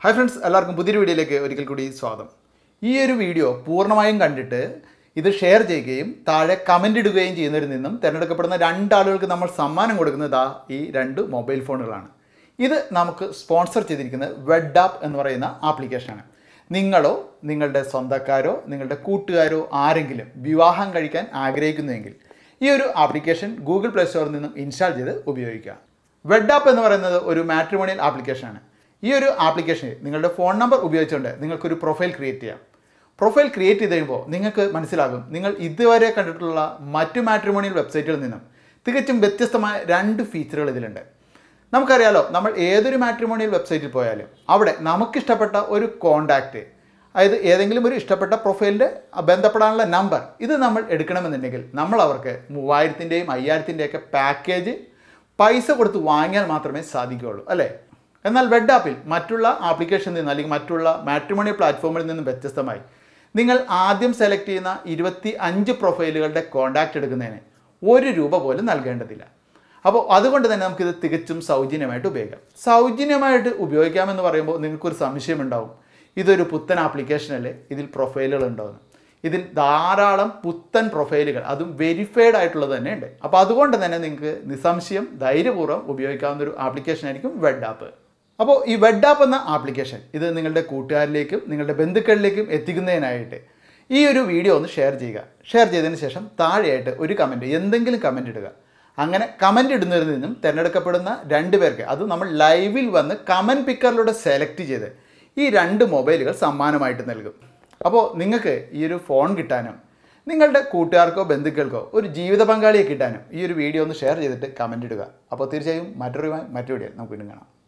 hi friends എല്ലാവർക്കും പുതിയൊരു വീഡിയോയിലേക്ക് ഒരിക്കൽ കൂടി സ്വാഗതം ഈ ഒരു വീഡിയോ പൂർണ്ണമായും കണ്ടിട്ട് ഇത് ഷെയർ ചെയ്യുകയും താഴെ കമൻ്റ് ഇടുകയും ചെയ്യുന്നവരിൽ നിന്നും തിരഞ്ഞെടുക്കപ്പെടുന്ന രണ്ടാളുകൾക്ക് നമ്മൾ സമ്മാനം കൊടുക്കുന്നത് ദാ ഈ രണ്ട് മൊബൈൽ ഫോണുകളാണ് ഇത് നമുക്ക് സ്പോൺസർ ചെയ്തിരിക്കുന്നത് വെഡാപ്പ് എന്ന് പറയുന്ന ആപ്ലിക്കേഷനാണ് നിങ്ങളോ നിങ്ങളുടെ സ്വന്തക്കാരോ നിങ്ങളുടെ കൂട്ടുകാരോ ആരെങ്കിലും വിവാഹം കഴിക്കാൻ ആഗ്രഹിക്കുന്നുവെങ്കിൽ ഈ ഒരു ആപ്ലിക്കേഷൻ ഗൂഗിൾ പ്ലേ സ്റ്റോറിൽ നിന്നും ഇൻസ്റ്റാൾ ചെയ്ത് ഉപയോഗിക്കുക വെഡാപ്പ് എന്ന് പറയുന്നത് ഒരു മാട്രിമോണിയൽ ആപ്ലിക്കേഷനാണ് ഈ ഒരു ആപ്ലിക്കേഷനിൽ നിങ്ങളുടെ ഫോൺ നമ്പർ ഉപയോഗിച്ചുകൊണ്ട് നിങ്ങൾക്കൊരു പ്രൊഫൈൽ ക്രിയേറ്റ് ചെയ്യാം പ്രൊഫൈൽ ക്രിയേറ്റ് ചെയ്ത് കഴിയുമ്പോൾ നിങ്ങൾക്ക് മനസ്സിലാകും നിങ്ങൾ ഇതുവരെ കണ്ടിട്ടുള്ള മറ്റു മാട്രിമോണിയൽ വെബ്സൈറ്റുകളിൽ നിന്നും തികച്ചും വ്യത്യസ്തമായ രണ്ട് ഫീച്ചറുകൾ ഇതിലുണ്ട് നമുക്കറിയാലോ നമ്മൾ ഏതൊരു മാട്രിമോണിയൽ വെബ്സൈറ്റിൽ പോയാലും അവിടെ നമുക്കിഷ്ടപ്പെട്ട ഒരു കോണ്ടാക്റ്റ് അതായത് ഏതെങ്കിലും ഒരു ഇഷ്ടപ്പെട്ട പ്രൊഫൈലിൻ്റെ ബന്ധപ്പെടാനുള്ള നമ്പർ ഇത് നമ്മൾ എടുക്കണമെന്നുണ്ടെങ്കിൽ നമ്മൾ അവർക്ക് മൂവായിരത്തിൻ്റെയും അയ്യായിരത്തിൻ്റെയൊക്കെ പാക്കേജ് പൈസ കൊടുത്ത് വാങ്ങിയാൽ മാത്രമേ സാധിക്കുകയുള്ളൂ അല്ലേ എന്നാൽ വെഡ് ആപ്പിൽ മറ്റുള്ള ആപ്ലിക്കേഷനിൽ നിന്ന് അല്ലെങ്കിൽ മറ്റുള്ള മാട്രിമോണി പ്ലാറ്റ്ഫോമിൽ നിന്നും വ്യത്യസ്തമായി നിങ്ങൾ ആദ്യം സെലക്ട് ചെയ്യുന്ന ഇരുപത്തി അഞ്ച് പ്രൊഫൈലുകളുടെ കോണ്ടാക്റ്റ് എടുക്കുന്നതിന് ഒരു രൂപ പോലും നൽകേണ്ടതില്ല അപ്പോൾ അതുകൊണ്ട് തന്നെ നമുക്കിത് തികച്ചും സൗജന്യമായിട്ട് ഉപയോഗിക്കാം സൗജന്യമായിട്ട് ഉപയോഗിക്കാമെന്ന് പറയുമ്പോൾ നിങ്ങൾക്കൊരു സംശയമുണ്ടാവും ഇതൊരു പുത്തൻ ആപ്ലിക്കേഷനല്ലേ ഇതിൽ പ്രൊഫൈലുകൾ ഉണ്ടോയെന്ന് ഇതിൽ ധാരാളം പുത്തൻ പ്രൊഫൈലുകൾ അതും വെരിഫൈഡ് ആയിട്ടുള്ളത് തന്നെ ഉണ്ട് അപ്പോൾ അതുകൊണ്ട് തന്നെ നിങ്ങൾക്ക് നിസ്സംശയം ധൈര്യപൂർവ്വം ഉപയോഗിക്കാവുന്ന ഒരു ആപ്ലിക്കേഷൻ ആയിരിക്കും വെഡ് ആപ്പ് അപ്പോൾ ഈ വെഡ് ആപ്പ് എന്ന ആപ്ലിക്കേഷൻ ഇത് നിങ്ങളുടെ കൂട്ടുകാരിലേക്കും നിങ്ങളുടെ ബന്ധുക്കളിലേക്കും എത്തിക്കുന്നതിനായിട്ട് ഈ ഒരു വീഡിയോ ഒന്ന് ഷെയർ ചെയ്യുക ഷെയർ ചെയ്തതിന് ശേഷം താഴെയായിട്ട് ഒരു കമൻറ്റ് എന്തെങ്കിലും കമൻറ്റ് ഇടുക അങ്ങനെ കമൻറ്റ് ഇടുന്നതിൽ നിന്നും തിരഞ്ഞെടുക്കപ്പെടുന്ന രണ്ട് പേർക്ക് അത് നമ്മൾ ലൈവിൽ വന്ന് കമൻറ്റ് പിക്കറിലൂടെ സെലക്ട് ചെയ്ത് ഈ രണ്ട് മൊബൈലുകൾ സമ്മാനമായിട്ട് നൽകും അപ്പോൾ നിങ്ങൾക്ക് ഈ ഒരു ഫോൺ കിട്ടാനും നിങ്ങളുടെ കൂട്ടുകാർക്കോ ബന്ധുക്കൾക്കോ ഒരു ജീവിത പങ്കാളിയെ കിട്ടാനും ഈ ഒരു വീഡിയോ ഒന്ന് ഷെയർ ചെയ്തിട്ട് കമൻറ്റ് ഇടുക അപ്പോൾ തീർച്ചയായും മറ്റൊരു മറ്റു വീഡിയോ നമുക്ക് വീണ്ടും കാണാം